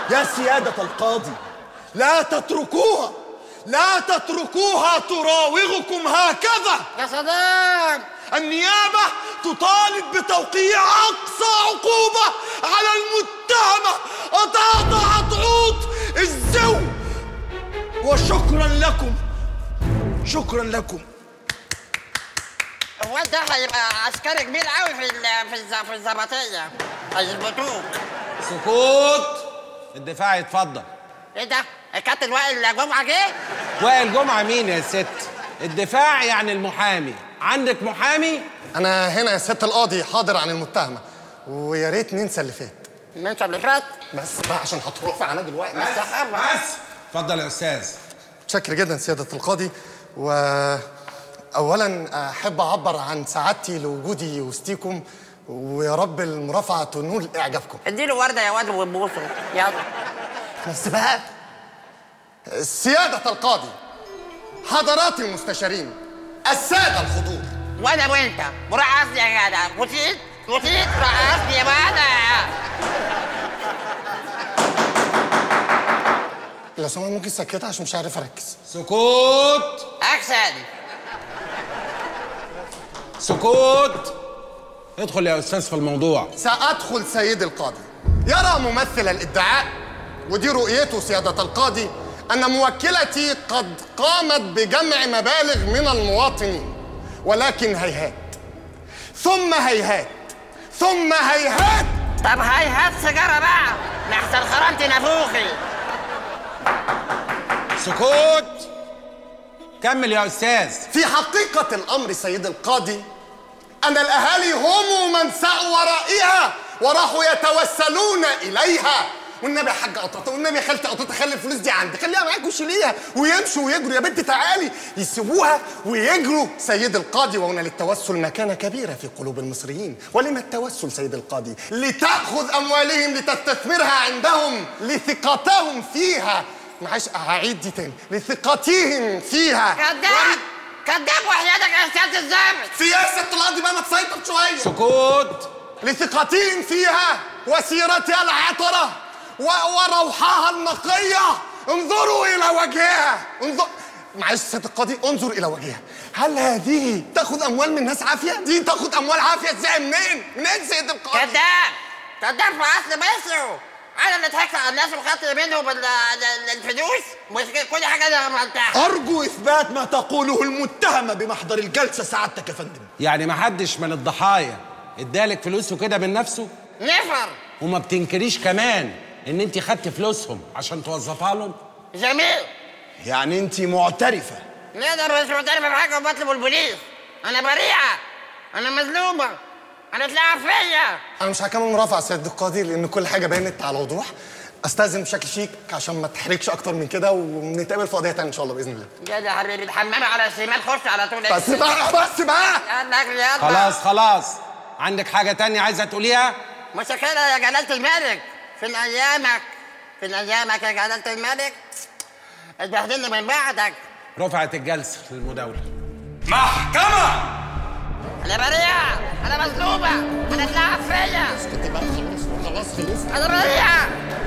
يا سيادة القاضي لا تتركوها لا تتركوها تراوغكم هكذا يا سلام النيابة تطالب بتوقيع أقصى عقوبة على المتهمة قطعت عطعوط الزو وشكرا لكم شكرا لكم هو ده هيبقى عسكري كبير قوي في ال- في الز- في الزبطيه هيظبطوك سكوت الدفاع يتفضل ايه ده؟ الكابتن وائل جمعه جه؟ وائل جمعة مين يا ست الدفاع يعني المحامي عندك محامي انا هنا يا ست القاضي حاضر عن المتهمه ويا ريت ننسى اللي فات ننسى اللي فات بس بقى عشان هترفع انا دلوقتي بس بس اتفضل يا استاذ متشكر جدا سياده القاضي و اولا احب اعبر عن سعادتي لوجودي وسطيكم ويا رب المرافعه تنول اعجابكم اديله ورده يا واد وبوسه يلا بس بقى سياده القاضي حضرات المستشارين الساده الحضور وانا وانت مرقصني يا جدع وتيت وتيت رقصني يا واد لو سمحت ممكن سكتها عشان مش عارف اركز سكوت احسن سكوت ادخل يا استاذ في الموضوع سأدخل سيد القاضي يرى ممثل الادعاء ودي رؤيته سيادة القاضي أن موكلتي قد قامت بجمع مبالغ من المواطنين ولكن هيهات ثم هيهات ثم هيهات طب هاي هات سيجاره بقى لحسن خرمت نافوخي سكوت كمل يا استاذ في حقيقة الأمر سيد القاضي أن الأهالي هم من سعوا ورائها وراحوا يتوسلون إليها والنبي يا حاج قطاطة والنبي يا خالتي قطاطة خلي الفلوس دي عندي خليها معاك وشيليها ويمشوا ويجروا يا بنت تعالي يسيبوها ويجروا سيد القاضي وهنا للتوسل مكانة كبيرة في قلوب المصريين ولما التوسل سيد القاضي لتأخذ أموالهم لتستثمرها عندهم لثقتهم فيها معلش هعيد دي تاني لثقتهم فيها كذاب كذاب وحياتك يا استاذ الزابط سياسة القاضي بقى ما تسيطر شوية سكوت لثقتهم فيها وسيرتها العطرة و- وروحها النقية انظروا إلى وجهها انظر معلش سيادة القاضي انظر إلى وجهها هل هذه تاخذ أموال من ناس عافية؟ دي تاخذ أموال عافية ازاي منين؟ منين سيد القاضي؟ كذاب كذاب في اصل مصر انا اللي ضحكت على الناس وخدت منهم ال- ال- الفلوس مش كل حاجه انا عملتها أرجو إثبات ما تقوله المتهمة بمحضر الجلسة سعادتك يا فندم يعني ما حدش من الضحايا ادالك فلوسه كده من نفسه نفر وما بتنكريش كمان ان انت خدت فلوسهم عشان توظفها لهم جميل يعني أنت معترفة نقدر مش معترف بحاجه وبطلب البوليس انا بريئه انا مظلومه انا اتلعب فيا أنا مش هكمل مرافعة سيد القاضي لأن كل حاجة بانت على وضوح أستاذن بشكل شيك عشان ما تحرجش أكتر من كده ونتقابل في قضية تانية إن شاء الله بإذن الله يا يا حبيبي الحمام على الشمال خش على طول بس بقى بس بقى يلا اجري يلا خلاص خلاص عندك حاجة تانية عايزة تقوليها مش كده يا جلالة الملك فين ايامك فين ايامك يا جلالة الملك اتبهدلنا من بعدك رفعت الجلسة للمداولة محكمة انا بريئة انا مظلومة انا اتلعب فيا خلاص خلاص انا بريئة